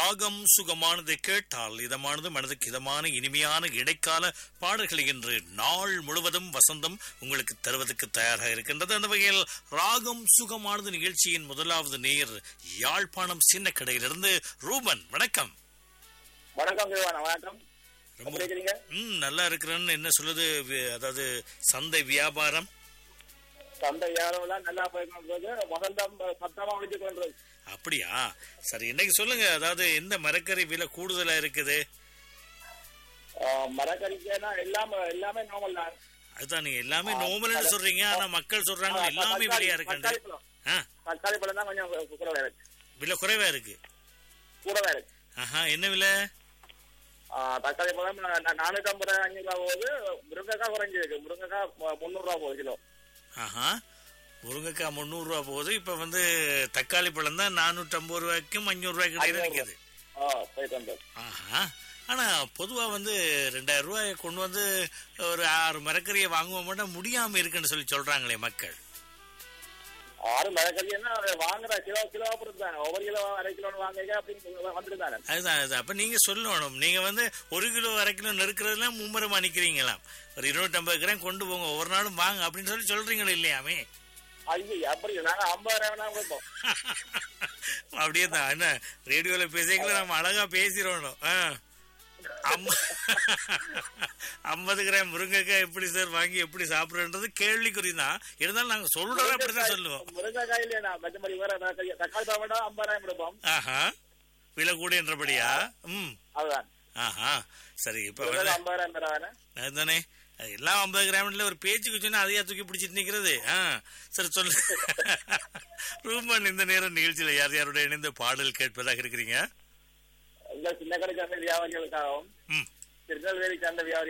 ராகம் சுகமானது கேட்டால் இதமானது மனதுக்கு இதமான இனிமையான இடைக்கால பாடல்களை இன்று நாள் முழுவதும் வசந்தம் உங்களுக்கு தருவதற்கு தயாராக இருக்கின்றது அந்த வகையில் ராகம் சுகமானது நிகழ்ச்சியின் முதலாவது நேர் யாழ்ப்பாணம் சின்ன கடையிலிருந்து ரூபன் வணக்கம் வணக்கம் சிவானா வணக்கம் ரொம்ப எப்படி இருக்கிறீங்க ம் நல்லா இருக்கிறேன்னு என்ன சொல்லுது வி- அதாவது சந்தை வியாபாரம் சந்தை யாரும் எல்லாம் நல்லா போயிருக்கிறது வசந்தம் சத்தமா ஒழிச்சு கொள்றது அப்படியா சரி இன்னைக்கு சொல்லுங்க அதாவது எந்த மரக்கறி விலை கூடுதலா இருக்குது மரக்கறிக்கா எல்லாம் எல்லாமே நார்மல் தான் அதுதான் நீங்க எல்லாமே நோமல்னு சொல்றீங்க ஆனா மக்கள் சொல்றாங்க எல்லாமே விலையா இருக்கு தக்காளி பழம் ஆ தக்காளி பழம் தான் கொஞ்சம் குறைவா இருக்கு விலை குறைவா இருக்கு கூடவா இருக்கு ஆஹா என்ன விலை ஆ, தக்காளி பழம் நா- நானூத்தி ஐம்பது ரூபாய் அஞ்சு ரூபா போகுது முருங்கைக்காய் குறைஞ்சிருக்கு முருங்கைக்காய் மு- முந்நூறு ரூபா போகுது கிலோ ஆஹா முருங்கைக்காய் முந்நூறு ரூபா போகுது இப்ப வந்து தக்காளி பழம் தான் நானூற்றி ஐம்பது ரூபாய்க்கும் அஞ்சூறு ரூபாய்க்கு இடையில நிக்குது ஆ போயிட்டு வந்தது ஆஹா ஆனா பொதுவா வந்து ரெண்டாயிரம் ரூபாயை கொண்டு வந்து ஒரு ஆறு மரக்கறியை வாங்குவோம் மட்டும் முடியாம இருக்குன்னு சொல்லி சொல்றாங்களே மக்கள் ஆறு மரக்கறின்னா வாங்குற கிலோ கிலோ பொறுத்து தானே ஒவ்வொரு கிலோ அரை கிலோன்னு வாங்குங்க அப்படின்னு வந்துட்டு தானே அதுதான் அதுதான் அப்ப நீங்க சொல்லணும் நீங்க வந்து ஒரு கிலோ அரை கிலோ நெருக்கிறதுல மும்முரமா நிக்கிறீங்களாம் ஒரு இருநூற்றம்பது கிராம் கொண்டு போங்க ஒவ்வொரு நாளும் வாங்க அப்படின்னு சொல்லி சொல்றீங்களே இல்லையாமே ஐயோ அப்படி இல்லை. நாங்க ஐம்பது ரூபாய் வேணா கொடுப்போம் அப்படியே தான் என்ன ரேடியோல பேசிக்கல நம்ம அழகா பேசிடணும் ஆ. அம்ம- ஐம்பது கிராம் முருங்கைக்காய் எப்படி சார் வாங்கி எப்படி சாப்பிடுறது கேள்விக்குறி தான் இருந்தாலும் நாங்க சொல்றோம் அப்படிதான் சொல்லுவோம் முருங்கைக்காய் இல்லையா மற்றபடி வேற தக்காளி தக்காளி பழம் வேண்டாம் ஐம்பது ரூபாய் கொடுப்போம் ஆஹா விலை கூட என்றபடியா ம் அதுதான் ஆஹா சரி இப்ப முருங்கை வந்து ஐம்பது ரூபாய் தர வேணா அதுதானே அது எல்லாம் ஐம்பது கிராம்ல ஒரு பேச்சுக்கு சொன்னா அதையா தூக்கி பிடிச்சிட்டு நிக்கிறது ஆ சரி சொல்லு ரூமன் இந்த நேரம் நிகழ்ச்சியில யார் யாரோட இணைந்து பாடல் கேட்பதாக இருக்கிறீங்க இந்த சின்ன கடை சார்ந்த வியாபாரிகளுக்காகவும் ம் திருநெல்வேலி சார்ந்த வியாபாரி